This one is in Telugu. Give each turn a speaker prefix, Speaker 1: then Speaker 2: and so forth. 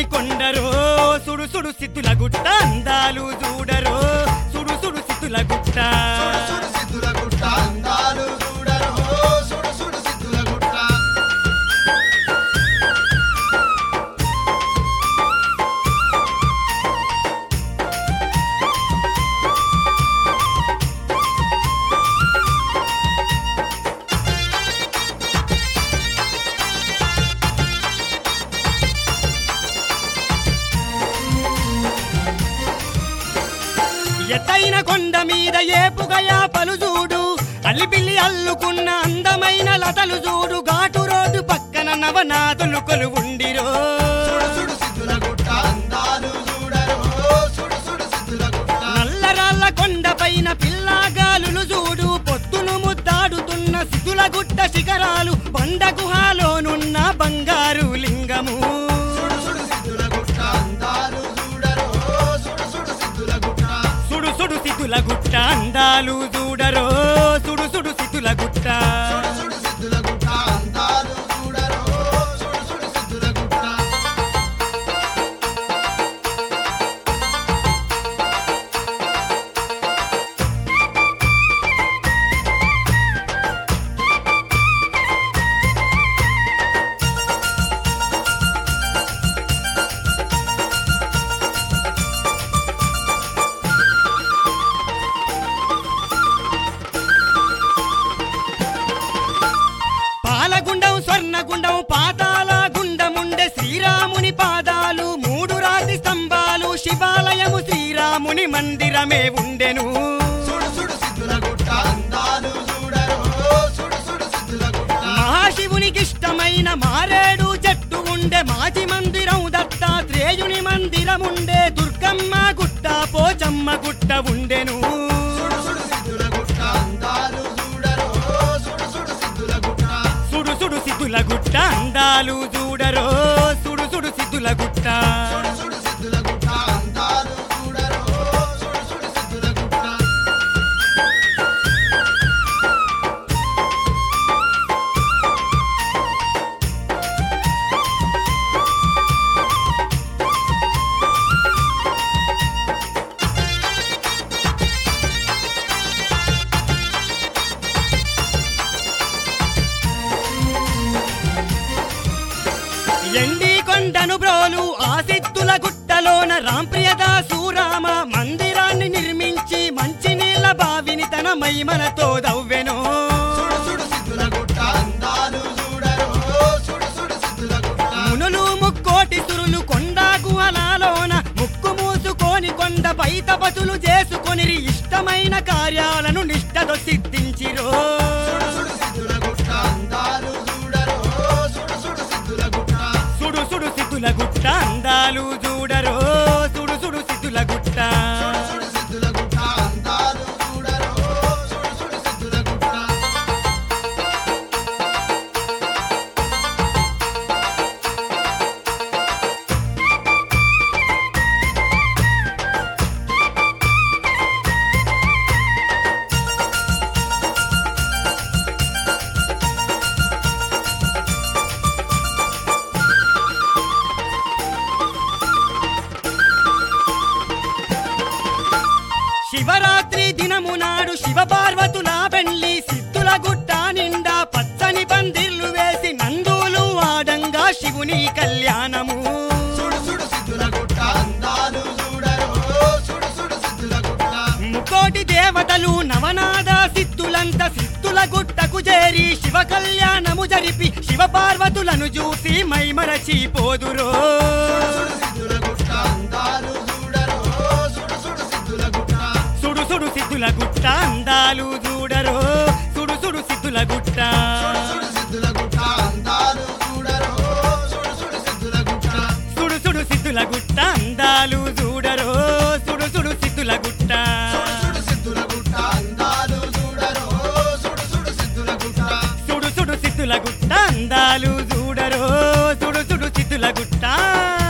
Speaker 1: శ్రీరాముని కొండరో సుడు సుడు సిద్ధుల గుట్ట అందాలు చూడరో సుడు సుడు సిద్ధుల గుట్ట
Speaker 2: సుడు సుడు సిద్ధుల గుట్ట అందాలు చూడరో సుడు సుడు సిద్ధుల గుట్ట
Speaker 1: ఎత్తైన కొండ మీద ఏపుగయా పలు చూడు అల్లిపిల్లి అల్లుకున్న అందమైన లతలు చూడు ఘాటు రోడ్డు పక్కన నవనాథులు కొలువుండిరో
Speaker 2: సుడు సుడు సిద్ధుల గుట్ట అందాలు చూడరో సుడు సుడు సిద్ధుల గుట్ట
Speaker 1: నల్లరాళ్ళ కొండ పైన పిల్లాగాలులు చూడు పొత్తును ముద్దాడుతున్న సిద్ధుల గుట్ట శిఖరాలు బండ గుహాలోనున్న బంగారు లింగము
Speaker 2: సుడు సుడు సిద్ధుల గుట్ట అందాలు చూడరో సుడు సుడు సిద్ధుల గుట్ట
Speaker 1: సుడు సుడు సిద్ధుల గుట్ట అందాలు చూడరో సుడు సుడు సిద్ధుల గుట్ట
Speaker 2: సుడు సుడు సిద్ధుల గుట్ట అందాలు చూడరో సుడు సుడు సిద్ధుల గుట్ట
Speaker 1: పాలగుండం స్వర్ణగుండం పాతాల గుండముండే శ్రీరాముని పాదాలు మూడు రాతి స్తంభాలు శివాలయము శ్రీరాముని మందిరమే ఉండెను
Speaker 2: సుడు సుడు సిద్ధుల గుట్ట అందాలు చూడరో సుడు సుడు సిద్ధుల గుట్ట
Speaker 1: మహాశివునికి ఇష్టమైన మారేడు చెట్టు ఉండే మాజీ మందిరం దత్తాత్రేయుని మందిరం ఉండే దుర్గమ్మ గుట్ట పోచమ్మ గుట్ట ఉండెను
Speaker 2: సుడు సుడు సిద్ధుల గుట్ట అందాలు చూడరో సుడు సుడు సిద్ధుల గుట్ట
Speaker 1: సుడు సుడు సిద్ధుల గుట్ట అందాలు చూడరో సుడు సుడు సిద్ధుల గుట్ట
Speaker 2: సుడు సుడు సిద్ధుల గుట్ట అందాలు చూడరో సుడు సుడు సిద్ధుల గుట్ట
Speaker 1: ఎండి కొండను బ్రోలు ఆ సిద్ధుల గుట్టలోన రాంప్రియదాసు రామ మందిరాన్ని నిర్మించి మంచినీళ్ళ బావిని తన మైమలతో దవ్వెను
Speaker 2: సుడు సుడు సిద్ధుల గుట్ట అందాలు చూడరో సుడు సుడు సిద్ధుల గుట్ట
Speaker 1: మునులు ముక్కోటి సురులు కొండ గుహలాలోన ముక్కు మూసుకొని కొండ పై తపతులు చేసుకొని ఇష్టమైన కార్యాలను నిష్టతో సిద్ధించిరో
Speaker 2: సుడు సుడు సిద్ధుల గుట్ట అందాలు చూడరో సుడు సుడు సిద్ధుల గుట్ట
Speaker 1: సుడు సుడు సిద్ధుల గుట్ట అందాలు చూడరో సుడు సుడు సిద్ధుల గుట్ట
Speaker 2: సుడు సుడు సిద్ధుల గుట్ట అందాలు చూడరో సుడు సుడు సిద్ధుల గుట్ట
Speaker 1: శివరాత్రి దినము నాడు శివ పార్వతుల పెళ్లి సిద్ధుల గుట్ట నిండా పచ్చని పందిర్లు వేసి నందులు ఆడంగా శివుని కళ్యాణము
Speaker 2: సుడు సుడు సిద్ధుల గుట్ట అందాలు చూడరో సుడు సుడు సిద్ధుల గుట్ట
Speaker 1: ముకోటి దేవతలు నవనాద సిద్ధులంత సిద్ధుల గుట్టకు చేరి శివ కళ్యాణము జరిపి శివ పార్వతులను చూసి మైమరచి పోదురో
Speaker 2: సుడు సిద్ధుల గుట్ట అందాలు చూడరో సుడు సుడు సిద్ధుల గుట్ట
Speaker 1: సుడు సుడు సిద్ధుల గుట్ట అందాలు చూడరో సుడు సుడు సిద్ధుల గుట్ట
Speaker 2: సుడు సుడు సిద్ధుల గుట్ట అందాలు చూడరో సుడు సుడు సిద్ధుల గుట్ట
Speaker 1: సుడు సుడు సిద్ధుల గుట్ట అందాలు చూడరో సుడు సుడు సిద్ధుల గుట్ట
Speaker 2: సుడు సుడు సిద్ధుల గుట్ట అందాలు చూడరో సుడు సుడు సిద్ధుల గుట్ట
Speaker 1: సుడు సుడు సిద్ధుల గుట్ట అందాలు చూడరో సుడు సుడు సిద్ధుల గుట్ట